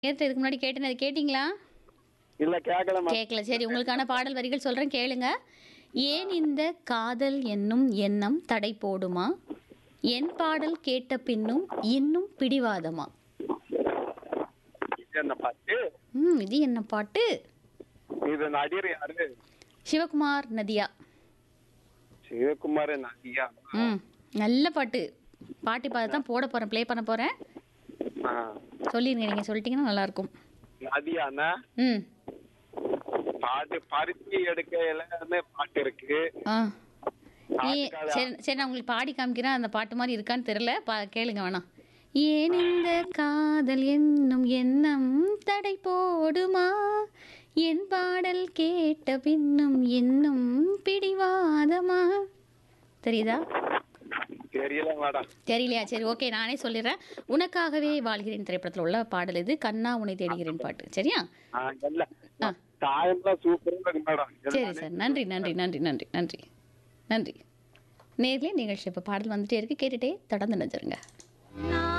நேரத்தை இதுக்கு முன்னாடி கேட்டேன் அது கேட்டிங்களா இல்ல கேட்கல மேம் கேட்கல சரி உங்களுக்கான பாடல் வரிகள் சொல்கிறேன் கேளுங்க ஏன் இந்த காதல் என்னும் எண்ணம் தடை போடுமா என் பாடல் கேட்ட பின்னும் இன்னும் பிடிவாதமா இது என்ன பாட்டு ம் இது என்ன பாட்டு இது நடிகர் யாரு சிவகுமார் நதியா சிவகுமார் நதியா ம் நல்ல பாட்டு பாட்டி பார்த்து தான் போட போகிறேன் ப்ளே பண்ண போகிறேன் ஆ. சொல்லிடுங்க நீங்கள் சொல்லிட்டீங்கன்னா நல்லாயிருக்கும் நதியாண்ணா ம் பாட்டு பருத்தி எடுக்கையில பாட்டு இருக்கு ஆ ஏ சரி சரி நான் உங்களுக்கு பாடி காமிக்கிறேன் அந்த பாட்டு மாதிரி இருக்கான்னு தெரியல பா கேளுங்க வேணாம் ஏன் இந்த காதல் என்னும் எண்ணம் தடை போடுமா என் பாடல் கேட்ட பின்னும் இன்னும் பிடிவாதமா தெரியுதா தெரியல மேடம் தெரியலையா சரி ஓகே நானே சொல்லிடுறேன் உனக்காகவே வாழ்கிறேன் திரைப்படத்தில் உள்ள பாடல் இது கண்ணா உன்னை தேடுகிறேன் பாட்டு சரியா ஆ, இல்ல ஆ. டைம்லாம் சூப்பரா இருக்கு மேடம் சரி சார் நன்றி நன்றி நன்றி நன்றி நன்றி நன்றி நேர்லேயே நிகழ்ச்சி இப்போ பாடல் வந்துட்டே இருக்கு கேட்டுட்டே தொடர்ந்து நினைச்சிருங்க